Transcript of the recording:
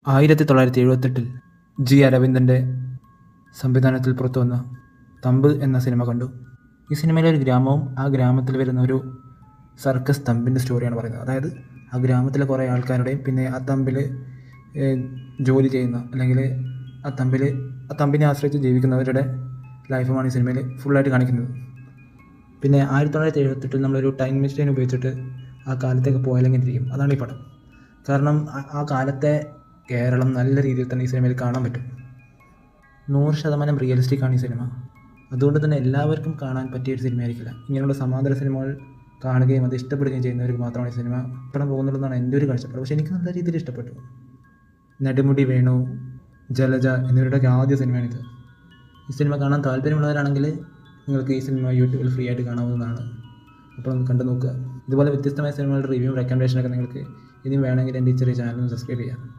ആയിരത്തി തൊള്ളായിരത്തി എഴുപത്തെട്ടിൽ ജി അരവിന്ദൻ്റെ സംവിധാനത്തിൽ പുറത്തു വന്ന തമ്പ് എന്ന സിനിമ കണ്ടു ഈ സിനിമയിലെ ഒരു ഗ്രാമവും ആ ഗ്രാമത്തിൽ വരുന്ന ഒരു സർക്കസ് തമ്പിൻ്റെ സ്റ്റോറിയാണ് പറയുന്നത് അതായത് ആ ഗ്രാമത്തിലെ കുറേ ആൾക്കാരുടെയും പിന്നെ ആ തമ്പിൽ ഏഹ്, ജോലി ചെയ്യുന്ന അല്ലെങ്കിൽ ആ തമ്പിൽ ആ തമ്പിനെ ആശ്രയിച്ച് ജീവിക്കുന്നവരുടെ ലൈഫുമാണ് ഈ സിനിമയിൽ ഫുള്ളായിട്ട് കാണിക്കുന്നത് പിന്നെ ആയിരത്തി തൊള്ളായിരത്തി എഴുപത്തെട്ടിൽ നമ്മളൊരു ടൈം മെഷീൻ ഉപയോഗിച്ചിട്ട് ആ കാലത്തേക്ക് പോയാലെങ്കിൽ ഇരിക്കും അതാണ് ഈ പടം കാരണം ആ- ആ കാലത്തെ കേരളം നല്ല രീതിയിൽ തന്നെ ഈ സിനിമയിൽ കാണാൻ പറ്റും നൂറ് ശതമാനം റിയലിസ്റ്റിക് ആണ് ഈ സിനിമ അതുകൊണ്ട് തന്നെ എല്ലാവർക്കും കാണാൻ പറ്റിയ ഒരു സിനിമയായിരിക്കില്ല ഇങ്ങനെയുള്ള സമാന്തര സിനിമകൾ കാണുകയും അത് ഇഷ്ടപ്പെടുകയും ചെയ്യുന്നവർക്ക് മാത്രമാണ് ഈ സിനിമ പടം പോകുന്നുള്ളതാണ് എൻ്റെ ഒരു കാഴ്ചപ്പാട് പക്ഷേ എനിക്ക് നല്ല രീതിയിൽ ഇഷ്ടപ്പെട്ടു നെടുമുടി വേണു ജലജ എന്നിവരുടെയൊക്കെ ആദ്യ സിനിമയാണിത് ഈ സിനിമ കാണാൻ താല്പര്യമുള്ളവരാണെങ്കിൽ നിങ്ങൾക്ക് ഈ സിനിമ യൂട്യൂബിൽ ഫ്രീ ആയിട്ട് കാണാവുന്നതാണ് അപ്പോൾ ഒന്ന് കണ്ടു നോക്കുക ഇതുപോലെ വ്യത്യസ്തമായ സിനിമകളുടെ റിവ്യൂ റെക്കമെൻഡേഷനൊക്കെ നിങ്ങൾക്ക് ഇനിയും വേണമെങ്കിൽ എൻ്റെ ഈ ചെറിയ ചാനൽ ഒന്ന് സബ്സ്ക്രൈബ് ചെയ്യാം